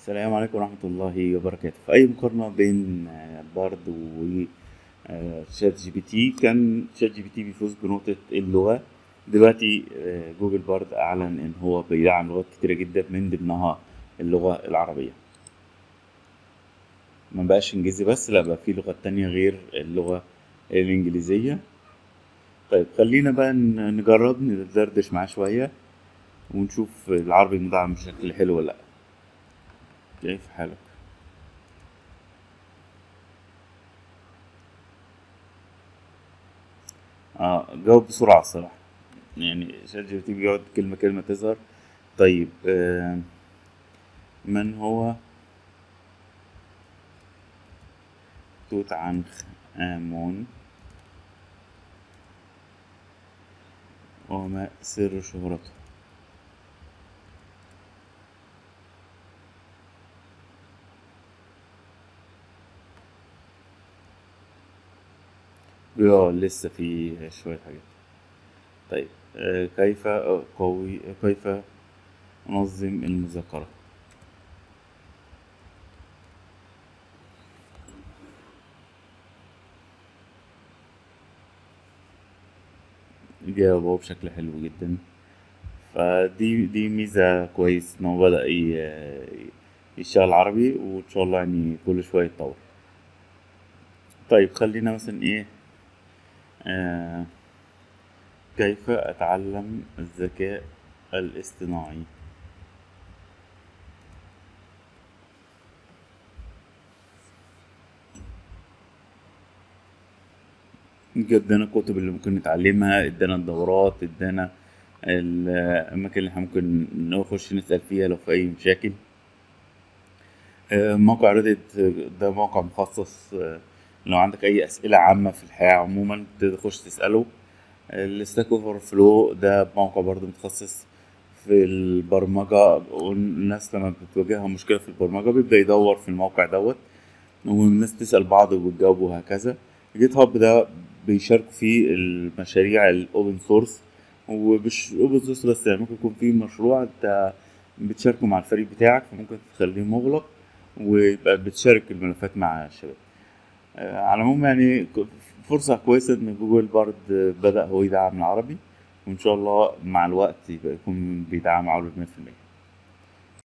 السلام عليكم ورحمة الله وبركاته في أي مقارنة بين آه، بارد و آه، شات جي بي تي كان شات جي بي تي بيفوز بنقطة اللغة دلوقتي آه، جوجل بارد أعلن إن هو بيدعم لغات كتيرة جدا من ضمنها اللغة العربية ما بقاش إنجليزي بس لأ بقى في لغات تانية غير اللغة الإنجليزية طيب خلينا بقى ن- نجرب ندردش معاه شوية ونشوف العربي مدعم بشكل حلو ولا لأ كيف حالك؟ اه جاوب بسرعة الصراحة يعني شات جي بي تي بيقعد كلمة كلمة تظهر طيب آه من هو توت عنخ آمون وما سر شهرته اه لسه في شوية حاجات طيب آه كيف قوي كيف أنظم المذاكرة جاوبه بشكل حلو جدا فدي دي ميزة كويس إن هو بدأ ي- يشتغل عربي وإن شاء الله يعني كل شوية يتطور طيب خلينا مثلا إيه آه كيف أتعلم الذكاء الاصطناعي ادانا الكتب اللي ممكن نتعلمها ادانا الدورات ادانا الأماكن اللي احنا ممكن نخش نسأل فيها لو في أي مشاكل آه، موقع ريدت ده موقع مخصص آه، لو عندك أي أسئلة عامة في الحياة عموما تخش تسأله الستاك اوفر فلو ده موقع برضه متخصص في البرمجة والناس لما بتواجهها مشكلة في البرمجة بيبدأ يدور في الموقع دوت والناس تسأل بعض وبتجاوب وهكذا جيت هاب ده بيشاركوا فيه المشاريع الاوبن سورس ومش اوبن سورس بس يعني ممكن يكون في مشروع انت بتشاركه مع الفريق بتاعك فممكن تخليه مغلق ويبقى بتشارك الملفات مع الشباب آه، على العموم يعني ك- فرصة كويسة إن جوجل بارد بدأ هو يدعم العربي وإن شاء الله مع الوقت يبقى يكون بيدعم عربي 100%